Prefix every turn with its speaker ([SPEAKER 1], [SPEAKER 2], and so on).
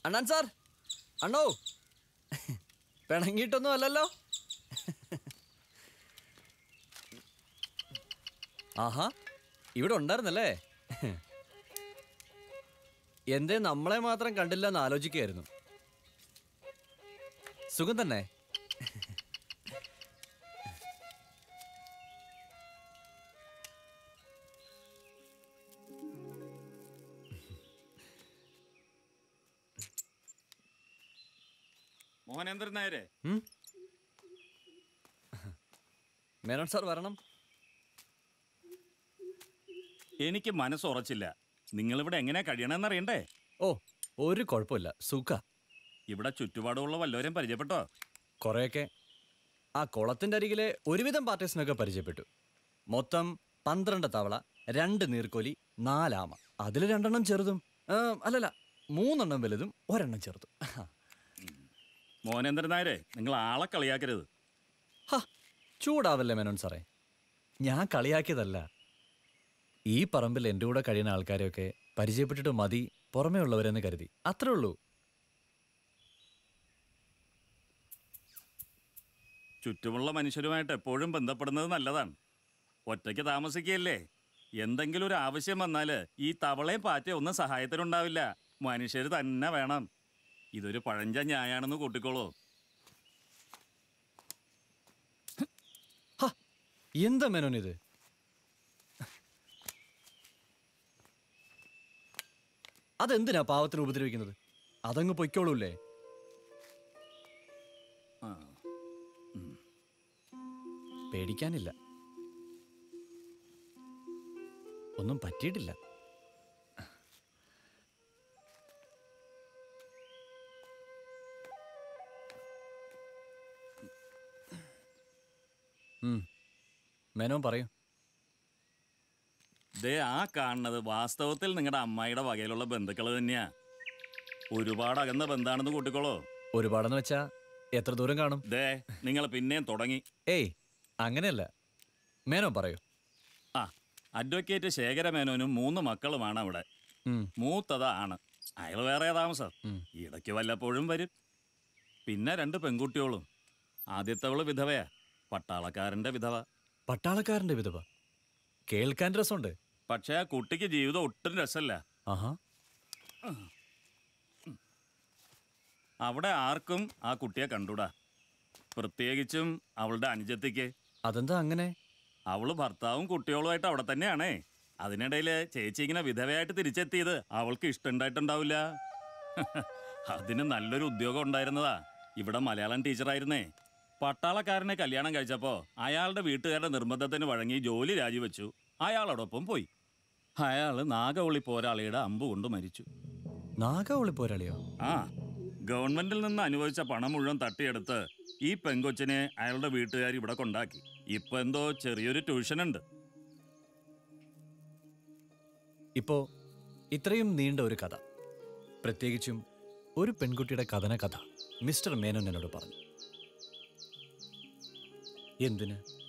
[SPEAKER 1] അണ്ണാൻ സാർ അണ്ണോ പിണങ്ങിയിട്ടൊന്നും അല്ലല്ലോ ആഹാ ഇവിടെ ഉണ്ടായിരുന്നല്ലേ എന്തേ നമ്മളെ മാത്രം കണ്ടില്ല എന്ന് ആലോചിക്കുകയായിരുന്നു സുഖം തന്നെ
[SPEAKER 2] മോഹനേന്ദ്രൻ നായരെ
[SPEAKER 1] ഉം? മേനോൻ സാർ വരണം
[SPEAKER 2] എനിക്ക് മനസ്സുറച്ചില്ല നിങ്ങളിവിടെ എങ്ങനെ കഴിയണമെന്നറിയണ്ടേ
[SPEAKER 1] ഓ ഒരു കുഴപ്പമില്ല സുഖ
[SPEAKER 2] ഇവിടെ ചുറ്റുപാടുമുള്ള വല്ലവരും പരിചയപ്പെട്ടോ
[SPEAKER 1] കുറേയൊക്കെ ആ കുളത്തിൻ്റെ അരികിലെ ഒരുവിധം പാർട്ടീസിനൊക്കെ പരിചയപ്പെട്ടു മൊത്തം പന്ത്രണ്ട് തവള രണ്ട് നീർക്കോലി നാലാമ അതിൽ രണ്ടെണ്ണം ചെറുതും ആ, അല്ലല്ല മൂന്നെണ്ണം വലുതും ഒരെണ്ണം ചെറുതും
[SPEAKER 2] മോഹനേന്ദ്രൻ നായരെ നിങ്ങൾ ആളെ കളിയാക്കരുത്
[SPEAKER 1] ഹ ചൂടാവല്ലേ മേനോൻ സാറേ ഞാൻ കളിയാക്കിയതല്ല ഈ പറമ്പിൽ എൻ്റെ കൂടെ കഴിയുന്ന ആൾക്കാരെയൊക്കെ പരിചയപ്പെട്ടിട്ട് മതി പുറമേ ഉള്ളവരെന്ന് കരുതി അത്രേ ഉള്ളൂ
[SPEAKER 2] ചുറ്റുമുള്ള മനുഷ്യരുമായിട്ട് എപ്പോഴും ബന്ധപ്പെടുന്നത് നല്ലതാണ് ഒറ്റയ്ക്ക് താമസിക്കുകയല്ലേ എന്തെങ്കിലും ഒരു ആവശ്യം വന്നാൽ ഈ തവളയും പാറ്റയും ഒന്നും സഹായത്തിനുണ്ടാവില്ല മനുഷ്യർ തന്നെ വേണം ഇതൊരു പഴഞ്ച ന്യായാണെന്ന് കൂട്ടിക്കോളൂ
[SPEAKER 1] ഹ എന്താ മേനോൻ ഇത് അതെന്തിനാ പാവത്തിന് ഉപദ്രവിക്കുന്നത് അതങ്ങ് പൊയ്ക്കോളൂല്ലേ
[SPEAKER 2] ആ
[SPEAKER 1] പേടിക്കാനില്ല ഒന്നും പറ്റിയിട്ടില്ല ഉം. മേനോൻ പറയൂ
[SPEAKER 2] ദേ ആ കാണുന്നത് വാസ്തവത്തിൽ നിങ്ങളുടെ അമ്മായിയുടെ വകയിലുള്ള ബന്ധുക്കൾ തന്നെയാ ഒരുപാട് അകന്ന ബന്ധാണെന്ന് കൂട്ടിക്കോളൂ
[SPEAKER 1] ഒരുപാടെന്ന് വെച്ചാ എത്ര ദൂരം കാണും
[SPEAKER 2] ദേ നിങ്ങൾ പിന്നെയും തുടങ്ങി
[SPEAKER 1] ഏയ് അങ്ങനെയല്ല മേനോൻ പറയൂ
[SPEAKER 2] ആ അഡ്വക്കേറ്റ് ശേഖരമേനോനും മൂന്ന് മക്കളുമാണ് അവിടെ
[SPEAKER 1] ഉം.
[SPEAKER 2] മൂത്തത് ആണ് അയാൾ വേറെ താമസം
[SPEAKER 1] ഉം.
[SPEAKER 2] ഇടയ്ക്ക് വല്ലപ്പോഴും വരും പിന്നെ രണ്ട് പെൺകുട്ടികളും ആദ്യത്തവള് വിധവയാ പട്ടാളക്കാരന്റെ വിധവ
[SPEAKER 1] പട്ടാളക്കാരന്റെ വിധവ കേൾക്കാൻ രസമുണ്ട്
[SPEAKER 2] പക്ഷേ ആ കുട്ടിക്ക് ജീവിതം ഒട്ടും രസമല്ല
[SPEAKER 1] ആഹാ
[SPEAKER 2] അവിടെ ആർക്കും ആ കുട്ടിയെ കണ്ടൂടാ പ്രത്യേകിച്ചും അവളുടെ അനുജത്തിക്ക്
[SPEAKER 1] അതെന്താ അങ്ങനെ
[SPEAKER 2] അവള് ഭർത്താവും കുട്ടികളുമായിട്ട് അവിടെ തന്നെയാണേ അതിനിടയിൽ ചേച്ചി ഇങ്ങനെ വിധവയായിട്ട് തിരിച്ചെത്തിയത് അവൾക്ക് ഇഷ്ടമുണ്ടായിട്ടുണ്ടാവില്ല അതിന് നല്ലൊരു ഉദ്യോഗം ഉണ്ടായിരുന്നതാ ഇവിടെ മലയാളം ടീച്ചറായിരുന്നേ പട്ടാളക്കാരനെ കല്യാണം കഴിച്ചപ്പോൾ അയാളുടെ വീട്ടുകാരുടെ നിർബന്ധത്തിന് വഴങ്ങി ജോലി രാജിവെച്ചു അയാളോടൊപ്പം പോയി അയാൾ നാഗവള്ളി പോരാളിയുടെ അമ്പ് കൊണ്ട് മരിച്ചു
[SPEAKER 1] നാഗാവളി പോരാളിയോ
[SPEAKER 2] ആ ഗവൺമെന്റിൽ നിന്ന് അനുവദിച്ച പണം മുഴുവൻ തട്ടിയെടുത്ത് ഈ പെങ്കൊച്ചിനെ അയാളുടെ വീട്ടുകാർ ഇവിടെ കൊണ്ടാക്കി ഇപ്പൊ എന്തോ ചെറിയൊരു ട്യൂഷൻ ഉണ്ട്
[SPEAKER 1] ഇപ്പോ ഇത്രയും നീണ്ട ഒരു കഥ പ്രത്യേകിച്ചും ഒരു പെൺകുട്ടിയുടെ കഥന കഥ മിസ്റ്റർ മേനോൻ എന്നോട് പറഞ്ഞു എന്തിന്